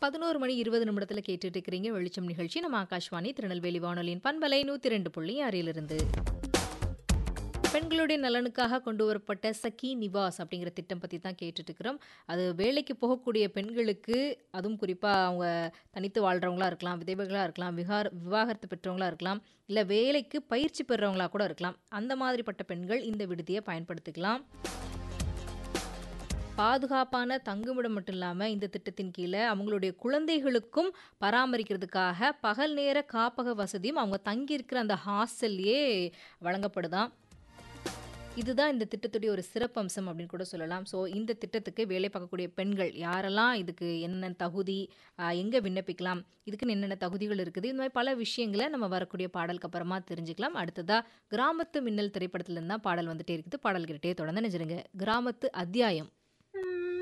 பதினோரு மணி இருபது நிமிடத்தில் கேட்டுட்டு இருக்கிறீங்க வெளிச்சம் நிகழ்ச்சி நம்ம ஆகாஷ்வாணி திருநெல்வேலி வானொலியின் பண்பலை நூற்றி ரெண்டு புள்ளி ஆறிலிருந்து பெண்களுடைய நலனுக்காக கொண்டு வரப்பட்ட சகி நிவாஸ் அப்படிங்கிற திட்டம் பற்றி தான் கேட்டுட்டு இருக்கிறோம் அது வேலைக்கு போகக்கூடிய பெண்களுக்கு அதுவும் குறிப்பாக அவங்க தனித்து வாழ்கிறவங்களா இருக்கலாம் விதவைகளாக இருக்கலாம் விகார் விவாகரத்து பெற்றவங்களா இருக்கலாம் இல்லை வேலைக்கு பயிற்சி பெறவங்களா கூட இருக்கலாம் அந்த மாதிரிப்பட்ட பெண்கள் இந்த விடுதியை பயன்படுத்திக்கலாம் பாதுகாப்பான தங்குமிடம் மட்டும் இல்லாமல் இந்த திட்டத்தின் கீழே அவங்களுடைய குழந்தைகளுக்கும் பராமரிக்கிறதுக்காக பகல் நேர காப்பக வசதியும் அவங்க தங்கியிருக்கிற அந்த ஹாஸ்டல்லையே வழங்கப்படுதாம் இதுதான் இந்த திட்டத்துடைய ஒரு சிறப்பம்சம் அப்படின்னு கூட சொல்லலாம் ஸோ இந்த திட்டத்துக்கு வேலை பார்க்கக்கூடிய பெண்கள் யாரெல்லாம் இதுக்கு என்னென்ன தகுதி எங்கே விண்ணப்பிக்கலாம் இதுக்குன்னு என்னென்ன தகுதிகள் இருக்குது இந்த மாதிரி பல விஷயங்களை நம்ம வரக்கூடிய பாடலுக்கு அப்புறமா தெரிஞ்சுக்கலாம் அடுத்ததாக கிராமத்து மின்னல் திரைப்படத்துலேருந்து தான் பாடல் வந்துட்டே இருக்குது பாடல் கிட்டே தொடர்ந்து நினைச்சிருங்க கிராமத்து அத்தியாயம்